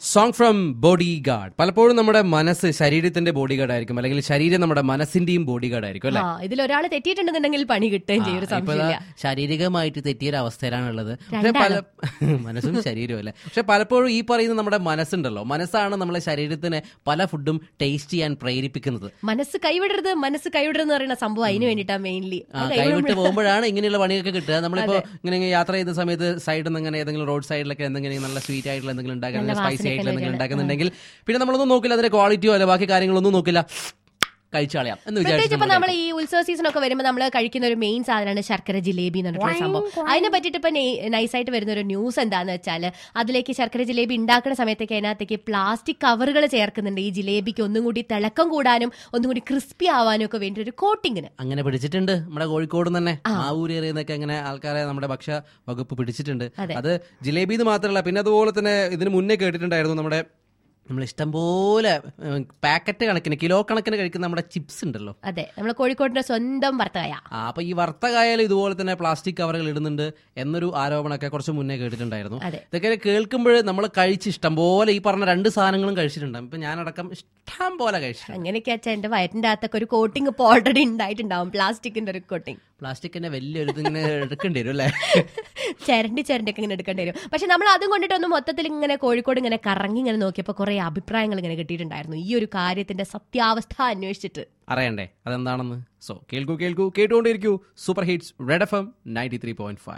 Song from body guard പലപ്പോഴും നമ്മുടെ മനസ്സ് ശരീരത്തിന്റെ ബോഡി ഗാർഡ് ആയിരിക്കും അല്ലെങ്കിൽ ശരീരം നമ്മുടെ മനസ്സിന്റെയും ബോഡി ഗാർഡ് ആയിരിക്കും അല്ലെ ആ ഇതിൽ ഒരാൾ തെറ്റിയിട്ടുണ്ടെന്നുണ്ടെങ്കിൽ പണി കിട്ടുകയും ചെയ്യും ഒരു ഇപ്പൊ ദാ സംശയമില്ല ശാരീരികമായിട്ട് തെറ്റിയ ഒരു അവസ്ഥയിലാണുള്ളത് പക്ഷെ പല മനസ്സും ശരീരവും അല്ലെ പക്ഷെ പലപ്പോഴും ഈ പറയുന്ന നമ്മുടെ മനസ്സുണ്ടല്ലോ മനസ്സാണ് നമ്മളെ ശരീരത്തിനെ പല ഫുഡും ടേസ്റ്റ് ചെയ്യാൻ പ്രേരിപ്പിക്കുന്നത് മനസ്സ് കൈവിടരുത് മനസ്സ് കൈവിടരുത് എന്ന് പറയുന്ന സംഭവം അതിന് വേണ്ടിയിട്ടാണ് മെയിൻലി ആ, കൈവിട്ട് പോകുമ്പോഴാണ് ഇങ്ങനെയുള്ള പണിയൊക്കെ കിട്ടുക നമ്മളിപ്പോ ഇങ്ങനെ ഇങ്ങനെ യാത്ര ചെയ്യുന്ന സമയത്ത് സൈഡിൽ നിന്ന് ഇങ്ങനെ ഏതെങ്കിലും റോഡ് സൈഡിലൊക്കെ എന്തെങ്കിലും നല്ല സ്വീറ്റ് ആയിട്ടുള്ള എന്തെങ്കിലും ഉണ്ടാക്കാൻ നല്ല സ്പൈസി ആയിട്ടുള്ള വാസനയൊക്കെ എന്തെങ്കിലും ഉണ്ടാക്കുന്നുണ്ടെങ്കിൽ പിന്നെ നമ്മളൊന്നും നോക്കില്ല അതിന്റെ ക്വാളിറ്റിയോ അല്ല ബാക്കി കാര്യങ്ങളൊന്നും നോക്കില്ല കഴിച്ചു കളയാം എന്ന് പ്രത്യേകിച്ച് വിചാരിച്ചു ഇപ്പൊ നമ്മൾ ഈ ഉത്സവ സീസൺ ഒക്കെ വരുമ്പോൾ നമ്മൾ കഴിക്കുന്ന ഒരു മെയിൻ സാധനമാണ് ശർക്കര ജിലേബി എന്ന് പറഞ്ഞിട്ടുള്ള സംഭവം അതിനെ പറ്റിയിട്ട് ഇപ്പൊ നൈസായിട്ട് വരുന്ന ഒരു ന്യൂസ് എന്താന്ന് വെച്ചാൽ അതിലേക്ക് ശർക്കര ജിലേബി ഉണ്ടാക്കുന്ന സമയത്തേക്ക് അതിനകത്തേക്ക് പ്ലാസ്റ്റിക് കവറുകൾ ചേർക്കുന്നുണ്ട് ഈ ജിലേബിക്ക് ഒന്നും കൂടി തിളക്കം കൂടാനും ഒന്നും കൂടി ക്രിസ്പി ആവാനും ഒക്കെ വേണ്ടി ഒരു കോട്ടിങ്ങിന് അങ്ങനെ പിടിച്ചിട്ടുണ്ട് നമ്മുടെ കോഴിക്കോട് തന്നെ മാവൂര് ഏറിയെന്നൊക്കെ അങ്ങനെ ആൾക്കാരെ നമ്മുടെ ഭക്ഷ്യ വകുപ്പ് പിടിച്ചിട്ടുണ്ട് അതെ. അത് ജിലേബി എന്ന് മാത്രമല്ല പിന്നെ അതുപോലെ തന്നെ ഇതിന് മുന്നേ കേട്ടിട്ടുണ്ടായിരുന്നു നമ്മുടെ നമ്മൾ ഇഷ്ടംപോലെ പാക്കറ്റ് കണക്കിന് കിലോ കണക്കിന് കഴിക്കുന്ന നമ്മുടെ ചിപ്സ് ഉണ്ടല്ലോ അതെ നമ്മൾ കോഴിക്കോടിന്റെ സ്വന്തം ഭർത്തായ ആ അപ്പൊ ഈ വർത്തകായാലും ഇതുപോലെ തന്നെ പ്ലാസ്റ്റിക് കവറുകൾ ഇടുന്നുണ്ട് എന്നൊരു ആരോപണമൊക്കെ കുറച്ച് മുന്നേ കേട്ടിട്ടുണ്ടായിരുന്നു അതെ. ഇതൊക്കെ കേൾക്കുമ്പോൾ നമ്മൾ കഴിച്ച് ഇഷ്ടം പോലെ ഈ പറഞ്ഞ രണ്ട് സാധനങ്ങളും കഴിച്ചിട്ടുണ്ടാകും ഇപ്പൊ ഞാനടക്കം ഇഷ്ടം പോലെ കഴിച്ചിട്ടുണ്ട് അങ്ങനെയൊക്കെ വെച്ചാൽ എന്റെ വയറ്റിന്റെ അകത്തൊക്കെ ഒരു കോട്ടിംഗ് ഇപ്പൊ ഓൾറെഡി ഉണ്ടായിട്ടുണ്ടാവും പ്ലാസ്റ്റിക്കിന്റെ ഒരു കോട്ടിംഗ് പ്ലാസ്റ്റിക്കിന്റെ വലിയൊരു ഇതിങ്ങനെ എടുക്കേണ്ടി വരും അല്ലേ ചിരണ്ടി ചിരണ്ടൊക്കെ ഇങ്ങനെ എടുക്കേണ്ടി വരും പക്ഷെ നമ്മൾ അതും കൊണ്ടിട്ടൊന്ന് മൊത്തത്തിൽ ഇങ്ങനെ കോഴിക്കോട് ഇങ്ങനെ കറങ്ങി ഇങ്ങനെ നോക്കിയപ്പോൾ കുറെ അഭിപ്രായങ്ങൾ ഇങ്ങനെ കിട്ടിയിട്ടുണ്ടായിരുന്നു ഈ ഒരു കാര്യത്തിന്റെ സത്യാവസ്ഥ അന്വേഷിച്ചിട്ട് അറിയണ്ടേ അതെന്താണെന്ന് സോ കേൾക്കൂ കേൾക്കൂ കേട്ടുകൊണ്ടിരിക്കൂ super hits red F M ninety three point five